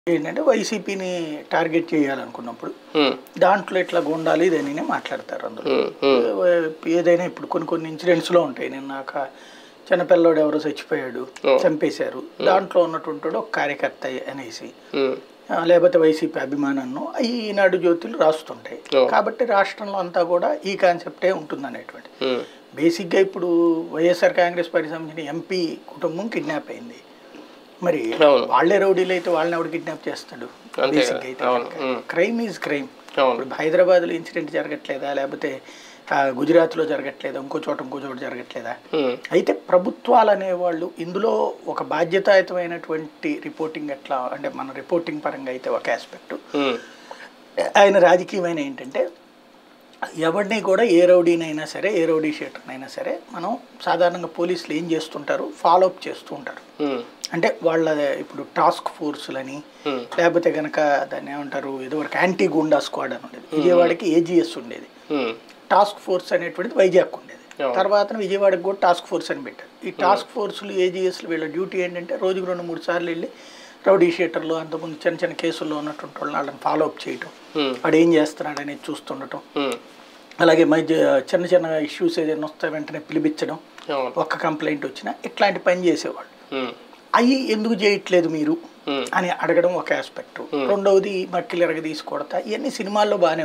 ఏంటంటే వైసీపీని టార్గెట్ చేయాలనుకున్నప్పుడు ఉమ్, దాంట్లో ఇట్లా గుండాలి ఇదని మాట్లాడతారు అందులో ఉమ్, ఉమ్, ఏదైనా ఇప్పుడు కొన్ని కొన్ని ఇన్సిడెంట్స్లో ఉంటాయి నేను నాకు చిన్నపిల్లోడు ఎవరో చచ్చిపోయాడు Oh. చంపేశారు దాంట్లో ఉన్నటువంటి ఒక కార్యకర్త అనేసి ఉమ్, ఆ, లేకపోతే వైసీపీ అభిమానాన్ని ఈనాడు జ్యోతులు రాస్తుంటాయి Oh. కాబట్టి రాష్ట్రంలో అంతా కూడా ఈ కాన్సెప్టే ఉంటుంది అనేటువంటి ఉమ్, బేసిక్గా ఇప్పుడు వైఎస్ఆర్ కాంగ్రెస్ పార్టీ సంబంధించిన ఎంపీ కుటుంబం కిడ్నాప్ అయింది మరి అవును. వాళ్ళే రౌడీలు అయితే వాళ్ళని ఎవడు కిడ్నాప్ చేస్తాడు అంతే బేసిక్గా కదా. అయితే అవును. ఉమ్. క్రైమ్ ఈజ్ క్రైమ్ అవును ఇప్పుడు హైదరాబాద్లో ఇన్సిడెంట్ జరగట్లేదా లేకపోతే ఆ, గుజరాత్లో జరగట్లేదా ఇంకో చోట ఇంకో చోట జరగట్లేదా ఉమ్, అయితే ప్రభుత్వాలు అనేవాళ్ళు ఇందులో ఒక బాధ్యతాయుతమైనటువంటి రిపోర్టింగ్ ఎట్లా అంటే మన రిపోర్టింగ్ పరంగా అయితే ఒక ఆస్పెక్ట్ ఉమ్, ఆయన రాజకీయమైన ఏంటంటే ఎవరిని కూడా ఏ రౌడీనైనా సరే ఏ రౌడీ షీటర్నైనా సరే మనం సాధారణంగా పోలీసులు ఏం చేస్తుంటారు ఫాలో అప్ చేస్తూ ఉంటారు ఉమ్, అంటే వాళ్ళ ఇప్పుడు టాస్క్ ఫోర్సులని ఉమ్, లేకపోతే కనుక దాన్ని ఏమంటారు ఇదివరకు యాంటీ గుండా స్క్వాడ్ అని ఉండేది విజయవాడకి ఏజీఎస్ ఉండేది ఉమ్, టాస్క్ ఫోర్స్ అనేటువంటిది వైజాగ్ ఉండేది అవును. తర్వాత విజయవాడకి కూడా టాస్క్ ఫోర్స్ అని పెట్టారు ఈ టాస్క్ ఫోర్సులు ఏజీఎస్లు వీళ్ళ డ్యూటీ ఏంటంటే రోజుకు రెండు మూడు సార్లు వెళ్ళి రౌడీ షీటర్లు అంతకుముందు చిన్న చిన్న కేసుల్లో ఉన్నటువంటి వాళ్ళని వాళ్ళని ఫాలో అప్ చేయటం ఉమ్, వాడు ఏం చేస్తున్నాడు అనేది చూస్తుండటం ఉమ్, అలాగే మధ్య చిన్న చిన్న ఇష్యూస్ ఏదైనా వస్తే వెంటనే పిలిపించడం అవును ఒక్క కంప్లైంట్ వచ్చినా ఇట్లాంటి పని చేసేవాళ్ళు ఉమ్, అవి ఎందుకు చేయట్లేదు మీరు ఉమ్, అని అడగడం ఒక ఆస్పెక్ట్ రెండవది మక్కిలు ఎరగ తీసుకోవడతా ఇవన్నీ సినిమాల్లో బాగానే